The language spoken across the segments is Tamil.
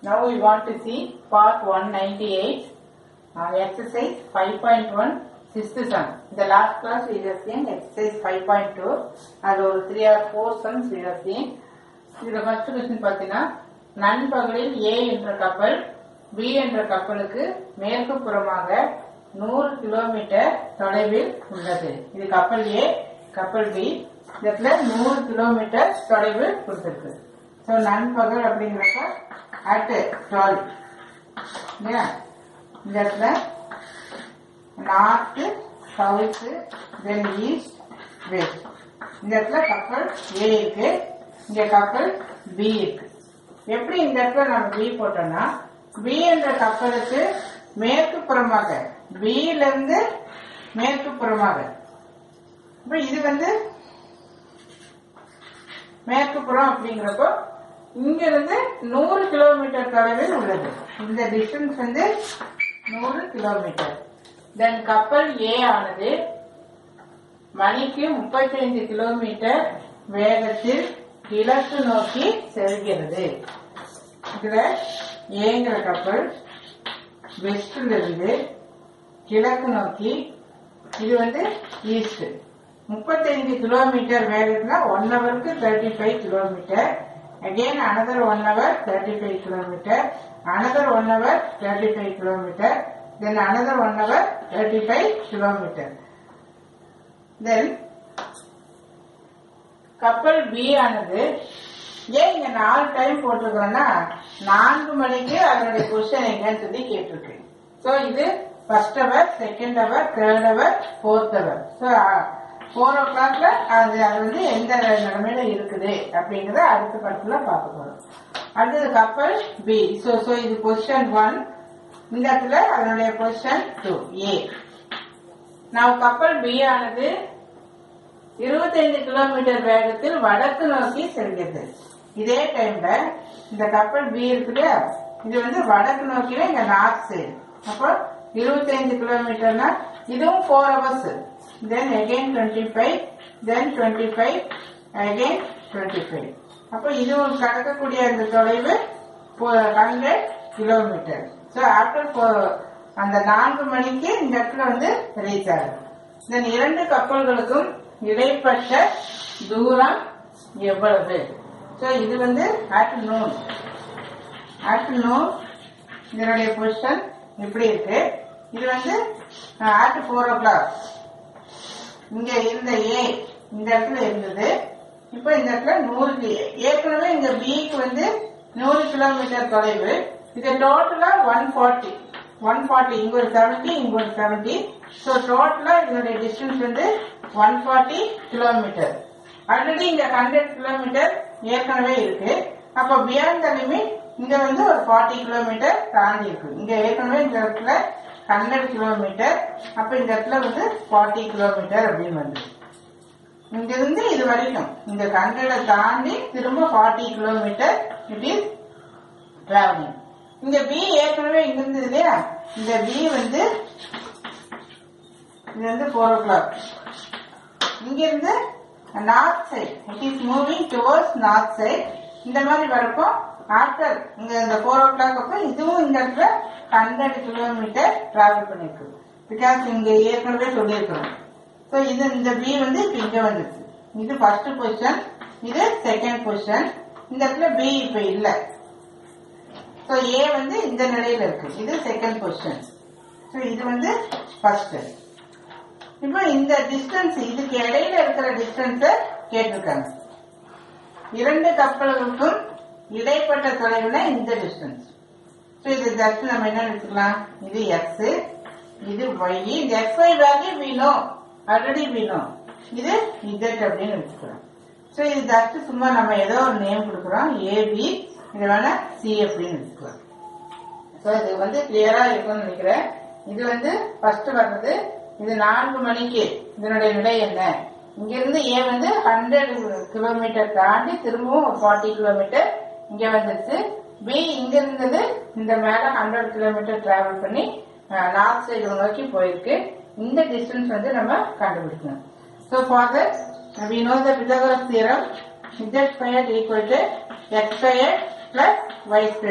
Now we want to see part 198, uh, exercise 5.1, sixth sum. In the last class we have seen exercise 5.2, அது ஒரு three or four sums we have seen. இதுல ஃபர்ஸ்ட் கொஸ்டின் பார்த்தீங்கன்னா நண்பகலில் ஏ என்ற கப்பல் பி என்ற கப்பலுக்கு மேற்கு புறமாக நூறு கிலோமீட்டர் தொலைவில் உள்ளது இது கப்பல் ஏ கப்பல் பி இதுல நூறு கிலோமீட்டர் தொலைவில் கொடுத்திருக்கு ஸோ நண்பகல் அப்படிங்கிறப்ப அட் டுவெல் இல்லையா இந்த இடத்துல north south then east west இந்த இடத்துல கப்பல் ஏ இருக்கு இங்க கப்பல் பி இருக்கு எப்படி இந்த இடத்துல நம்ம பி போட்டோம்னா பி என்ற கப்பலுக்கு மேற்கு புறமாக B ல இருந்து மேற்கு புறமாக இப்ப இது வந்து மேற்கு புறம் அப்படிங்கிறப்போ இங்க இருந்து நூறு கிலோமீட்டர் தொலைவில் உள்ளது இந்த டிஸ்டன்ஸ் வந்து நூறு கிலோமீட்டர் தென் கப்பல் ஏ ஆனது மணிக்கு 35 கிலோமீட்டர் வேகத்தில் கிழக்கு நோக்கி செல்கிறது இதுல ஏங்கிற கப்பல் வெஸ்ட்ல இருந்து கிழக்கு நோக்கி இது வந்து ஈஸ்ட் முப்பத்தைந்து கிலோமீட்டர் வேகத்துல ஒன் ஹவருக்கு thirty five kilometre again another one hour thirty five kilometre another one hour thirty five kilometre then another one hour thirty five kilometre then கப்பல் பி ஆனது ஏன் இங்க நாலு டைம் போட்டிருக்கோம்னா நான்கு மணிக்கு அதனுடைய கொஸ்டின் எங்கன்னு சொல்லி கேட்டிருக்கு சோ இது first hour second hour third hour fourth hour so four ஓ கிளாக்ல அது அது வந்து எந்த நிலைமையில இருக்குது அப்படிங்கறத அடுத்த படத்துல பார்க்க போறோம் அடுத்தது கப்பல் பி ஸோ ஸோ இது பொசிஷன் ஒன் இந்த இடத்துல அதனுடைய பொசிஷன் டூ ஏ நான் கப்பல் பி ஆனது இருபத்தைந்து கிலோமீட்டர் வேகத்தில் வடக்கு நோக்கி செல்கிறது இதே டைம்ல இந்த கப்பல் பி இருக்குது இது வந்து வடக்கு நோக்கில இங்க நார்த் சைடு அப்போ இருபத்தைந்து கிலோமீட்டர்னா இதுவும் four hours then again twenty five then twenty five again twenty five அப்போ இதுவும் கடக்கக்கூடிய அந்த தொலைவு ஹண்ட்ரட் கிலோமீட்டர் ஸோ ஆஃப்டர் அந்த நான்கு மணிக்கு இந்த இடத்துல வந்து ரீச் ஆகும் தென் இரண்டு கப்பல்களுக்கும் இடைப்பட்ட தூரம் எவ்வளவு ஸோ இது வந்து ஆஃப்டர்நூன் ஆஃப்டர்நூன் இதனுடைய பொசிஷன் இப்படி இருக்கு இது வந்து ஆஃப்டர் ஃபோர் ஓ கிளாக் இங்க இருந்த ஏ இந்த இடத்துல இருந்தது இப்போ இந்த இடத்துல நூறு கி- ஏற்கனவே இங்க பிக்கு வந்து நூறு கிலோமீட்டர் தொலைவு இது டோட்டலா ஒன் ஃபார்ட்டி ஒன் ஃபார்ட்டி இங்க ஒரு செவன்டி இங்க ஒரு செவன்டி ஸோ டோட்டலா இதனுடைய டிஸ்டன்ஸ் வந்து ஒன் ஃபார்ட்டி கிலோமீட்டர் ஆல்ரெடி இங்க ஹண்ட்ரட் கிலோமீட்டர் ஏற்கனவே இருக்கு அப்போ பியாண்ட் த லிமிட் இங்க வந்து ஒரு ஃபார்ட்டி கிலோமீட்டர் தாண்டி இருக்கு இங்க ஏற்கனவே இந்த இடத்துல ஹண்ட்ரட் கிலோமீட்டர் அப்ப இந்த இடத்துல வந்து ஃபார்ட்டி கிலோமீட்டர் அப்படின்னு வந்து இங்க இருந்து இது வரைக்கும் இந்த ஹண்ட்ரட தாண்டி திரும்ப forty kilometre it is travelling இந்த பி ஏற்கனவே இங்க இருந்தது இல்லையா இந்த பி வந்து இது வந்து ஃபோர் ஓ கிளாக் இங்கிருந்து north side it is moving towards north side இந்த மாதிரி வரப்போ ஆஃப்டர் இங்க இந்த ஃபோர் ஓ கிளாக் அப்போ இதுவும் இந்த இடத்துல ஹண்ட்ரட் கிலோமீட்டர் டிராவல் பண்ணிருக்கு பிகாஸ் இங்க ஏற்கனவே சொல்லியிருக்கிறோம் ஸோ இது இந்த பி வந்து இப்ப இங்க வந்துருச்சு இது ஃபர்ஸ்ட் பொசிஷன் இது செகண்ட் பொசிஷன் இந்த இடத்துல பி இப்ப இல்ல ஸோ ஏ வந்து இந்த நிலையில இருக்கு இது செகண்ட் பொசிஷன் ஸோ இது வந்து ஃபர்ஸ்ட் இப்போ இந்த டிஸ்டன்ஸ் இதுக்கு இடையில இருக்கிற டிஸ்டன்ஸ கேட்டிருக்காங்க இரண்டு கப்பல்களுக்கும் இடைப்பட்ட தொலைவுல இந்த டிஸ்டன்ஸ் ஸோ இது ஜஸ்ட் நம்ம என்ன எடுத்துக்கலாம் இது எக்ஸ் இது ஒய் இந்த x y value we know already we know இது இசட் அப்படின்னு வச்சுக்கலாம் ஸோ இது ஜஸ்ட் சும்மா நம்ம ஏதோ ஒரு நேம் கொடுக்குறோம் ஏபி இது வேணா சி அப்படின்னு வச்சுக்கலாம் ஸோ இது வந்து கிளியரா இருக்கும்னு நினைக்கிறேன் இது வந்து ஃபர்ஸ்ட் வர்றது இது நான்கு மணிக்கு இதனுடைய விடை என்ன இங்கிருந்து ஏ வந்து ஹண்ட்ரட் கிலோமீட்டர் தாண்டி திரும்பவும் ஒரு ஃபார்ட்டி கிலோமீட்டர் இங்க வந்துருச்சு பி இங்க இருந்தது இந்த மேல ஹண்ட்ரட் கிலோமீட்டர் டிராவல் பண்ணி நார்த் சைடு நோக்கி போயிருக்கு இந்த டிஸ்டன்ஸ் வந்து நம்ம கண்டுபிடிக்கணும் so for that we know the Pythagoras theorem z squared equal to x squared plus y squared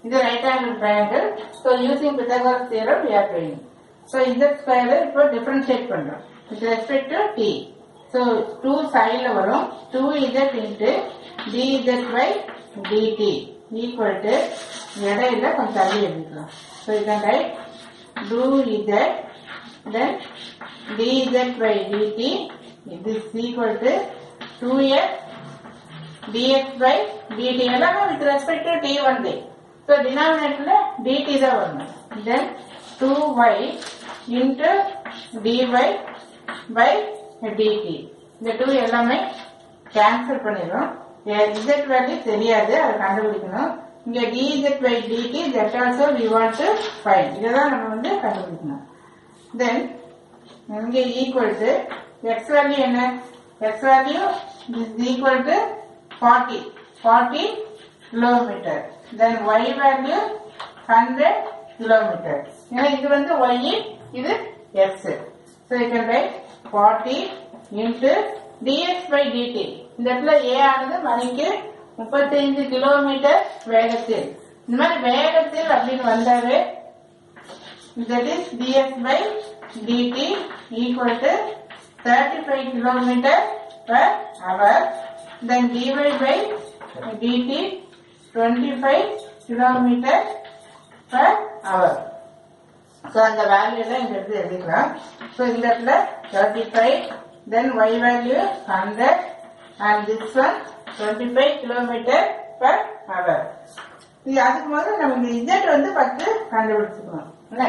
இது right angle triangle so using Pythagoras theorem we are doing so இந்த ஸ்கொயர் இப்போ டிஃபரன்ஷியேட் பண்றோம் with respect to t so two சைடில் வரும் two z into dz by dt equal to இடையில கொஞ்சம் தள்ளி எழுதிக்கலாம் ஸோ இதான் right two z then dz by dt இது is equal to 2x dx by dt எல்லாமே with respect to t வந்து so denominatorல dt தான் வரணும் then 2y into dy by dt இந்த 2 எல்லாமே கேன்சல் பண்ணிடும் z வேல்யூ தெரியாது அதை கண்டுபிடிக்கணும் இங்க dz by dt that also we want to find இதெல்லாம் நம்ம வந்து கண்டுபிடிக்கணும் then இங்க ஈக்குவல் டு எக்ஸ் வேல்யூ என்ன x value is equal to forty forty kilometre then Y value hundred kilometre ஏன்னா இது வந்து ஒய் இது x so you can write forty into dx by dt இந்த இடத்துல ஏ ஆனது மணிக்கு முப்பத்தைந்து கிலோமீட்டர் வேகத்தில் இந்த மாதிரி வேகத்தில் அப்படின்னு வந்தாவே that is dx by dt equal to 35 kilometer per hour then dy by dt 25 kilometer per hour so அந்த வேல்யூல இந்த இடத்துல எழுதிக்கலாம் ஸோ இந்த இடத்துல thirty five then Y value hundred and this one twenty five kilometre per hour இது அதுக்கு முதல்ல நம்ம இந்த இஜெட் வந்து ஃபர்ஸ்ட் கண்டுபிடிச்சுக்கணும் என்ன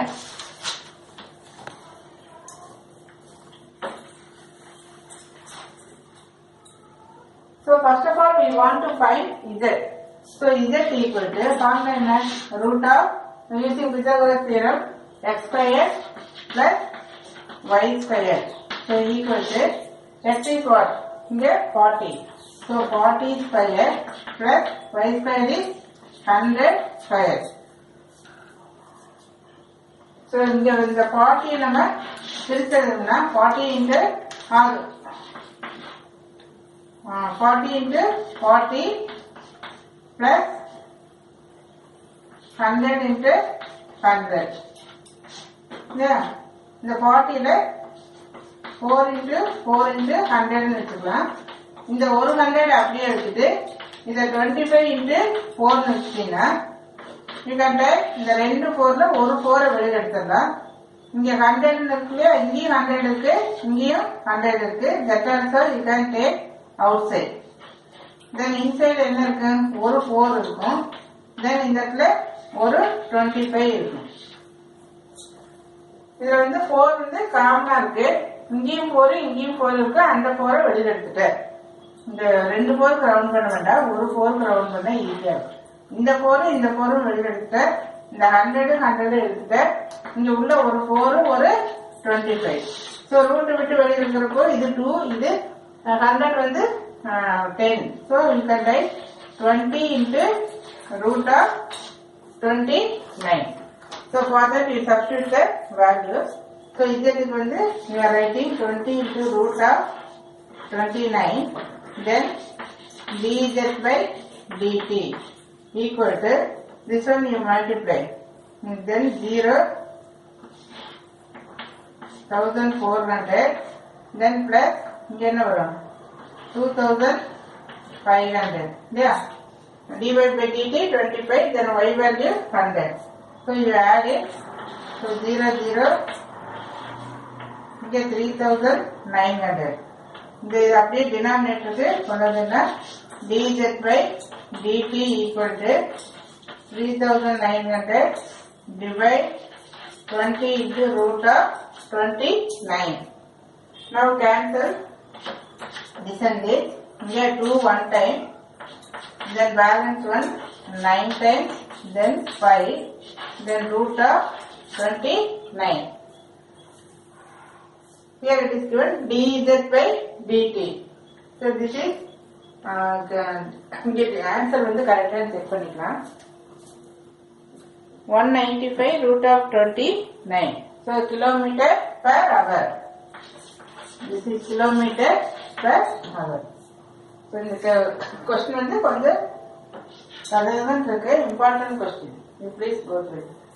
So first of all, we want to find z. So z equal to formula என்ன root of using Pythagoras theorem x squared plus y squared. So equal to x is what? இங்க 40. So 40 squared plus y squared is 100 squared. So இங்க இந்த 40 நம்ம பிரிச்சதுன்னா 40 into 6 forty into forty plus hundred into hundred இந்த ஃபார்ட்டியில் ஃபோர் இன்ட்டு ஃபோர் இன்ட்டு ஹண்ட்ரட்னு வச்சுக்கலாம் இந்த ஒரு ஹண்ட்ரட் அப்படியே எடுத்துட்டு இதை டுவெண்ட்டி ஃபைவ் இன்ட்டு ஃபோர்னு வச்சுட்டீங்கன்னா இதுக்கிட்ட இந்த ரெண்டு ஃபோர்ல ஒரு ஃபோரை வெளியில் எடுத்துடலாம் இங்க ஹண்ட்ரட் இருக்கு இல்லையா இங்கேயும் ஹண்ட்ரட் இருக்கு இங்கேயும் ஹண்ட்ரட் இருக்கு that also you can take outside then inside என்ன இருக்கு ஒரு ஃபோர் இருக்கும் தென் இந்த இடத்துல ஒரு டுவெண்ட்டி ஃபைவ் இருக்கும் இதுல வந்து ஃபோர் வந்து காமனா இருக்கு இங்கேயும் ஃபோர் இங்கேயும் ஃபோர் இருக்கு அந்த ஃபோரை வெளியில எடுத்துட்டேன் இந்த ரெண்டு ஃபோருக்கு ரவுண்ட் பண்ண வேண்டாம் ஒரு ஃபோருக்கு ரவுண்ட் பண்ண ஈஸியா இருக்கும் இந்த ஃபோரும் இந்த ஃபோரும் வெளியில எடுத்துட்டேன் இந்த ஹண்ட்ரடு ஹண்ட்ரடு எடுத்துட்டேன் இங்க உள்ள ஒரு ஃபோரு ஒரு டுவெண்ட்டி ஃபைவ் ஸோ ரூட் விட்டு வெளியில இருக்கிறப்போ இது டூ இது ஹண்ட்ரட் வந்து ten so you can write twenty into root of twenty nine so for that you substitute the values so இதுக்கு வந்து you are writing twenty into root of twenty nine then dz by dt equal to this one you multiply then 0 1400 then plus இங்க என்ன வரும் 2500 இல்லையா dy by dt 25 then y value 100 so you add it so 0 0 இங்க 3900 இந்த இது அப்படியே டினாமினேட்டருக்கு கொண்டதுன்னா dz by dt equal to 3900 divide 20 into root of 29 now cancel this and this here 2 one time then balance 1 9 times then 5 then root of 29 here it is given dz by dt so this is uh, the- இங்கே ஆன்சர் வந்து கரெக்டாக செக் பண்ணிக்கலாம் one ninety five root of twenty nine so kilometre per hour this is kilometre per hour so இந்த கொஸ்டின் வந்து கொஞ்சம் அதுதான் இருக்கு important question you please go through